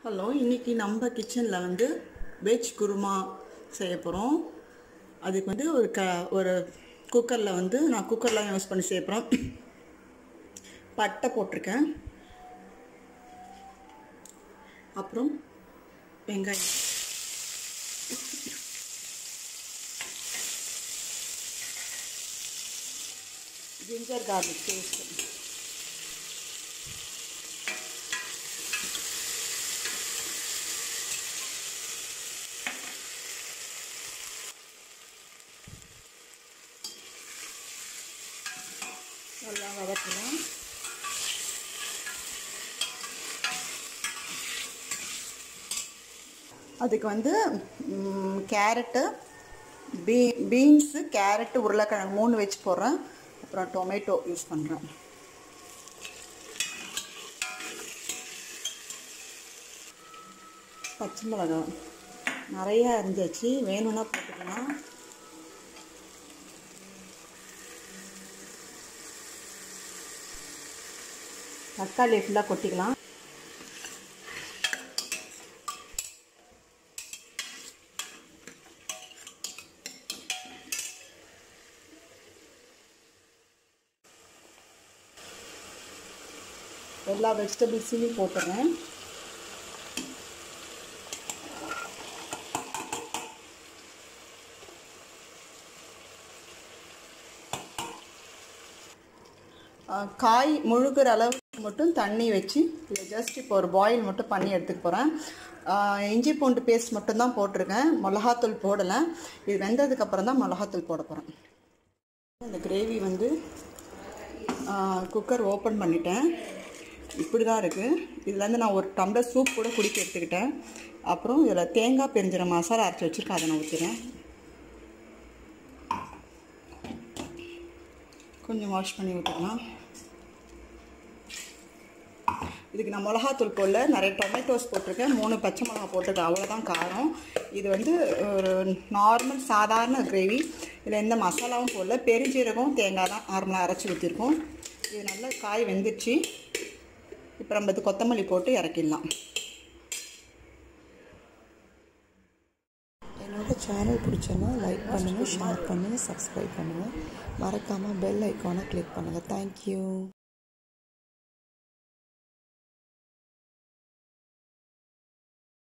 hello இன்னைக்கு நம்ம கிச்சனில் வந்து வெஜ் குருமா செய்ய போகிறோம் அதுக்கு வந்து ஒரு க ஒரு குக்கரில் வந்து நான் குக்கரில் யூஸ் பண்ணி செய்ய போகிறோம் பட்டை போட்டிருக்கேன் அப்புறம் வெங்காயம் ஜிஞ்சர் கார்லிக் பேஸ்ட் நல்லா வதக்கலாம் அதுக்கு வந்து ம், கேரட்டு பீ பீன்ஸு கேரட்டு உருளைக்கிழங்கு மூணு வச்சு போடுறேன் அப்புறம் டொமேட்டோ யூஸ் பண்ணுறேன் பச்சை மிளகாய் நிறையா இருந்துச்சு வேணும்னா போட்டுக்கலாம் தக்காளி ஃபுல்லாக கொட்டிக்கலாம் எல்லா வெஜிடபிள்ஸையும் போட்டுறேன் ஆஹ் காய் முழுகிற அளவுக்கு மட்டும் தண்ணி வச்சு இதை ஜஸ்ட் இப்போ ஒரு பாயில் மட்டும் பண்ணி எடுத்துக்க போகிறேன் இஞ்சி பூண்டு பேஸ்ட் மட்டும்தான் போட்டிருக்கேன் மிளகாத்தூள் போடலை இது வெந்ததுக்கப்புறம் தான் மிளகாத்தூள் போட போகிறேன் இந்த கிரேவி வந்து குக்கர் ஓப்பன் பண்ணிட்டேன் இப்படி தான் இருக்குது இதுலேருந்து நான் ஒரு டம்ளர் சூப் கூட குடிக்க எடுத்துக்கிட்டேன் அப்புறம் இதில் தேங்காய் பெருஞ்சிர மசாலா அரைச்சி வச்சுருக்கேன் அதை நான் ஊற்றிடுறேன் கொஞ்சம் வாஷ் பண்ணி விட்டுக்கலாம் இதுக்கு நான் மிளகாத்தூள் போடல நிறைய டொமேட்டோஸ் போட்டிருக்கேன் மூணு பச்சை மிளகா போட்டிருக்கேன் அவ்வளோதான் காரம் இது வந்து ஒரு நார்மல் சாதாரண கிரேவி இதில் எந்த மசாலாவும் போடல பெருஞ்சீரகம் தேங்காய் தான் நார்மலாக அரைச்சி ஊற்றிருக்கோம் இது நல்லா காய் வெந்துருச்சு இப்போ நம்ம இது கொத்தமல்லி போட்டு இறக்கிடலாம் என்னோட சேனல் பிடிச்சனா லைக் பண்ணுங்கள் ஷேர் பண்ணுங்கள் சப்ஸ்கிரைப் பண்ணுங்கள் மறக்காமல் பெல் ஐக்கானை கிளிக் பண்ணுங்கள் தேங்க்யூ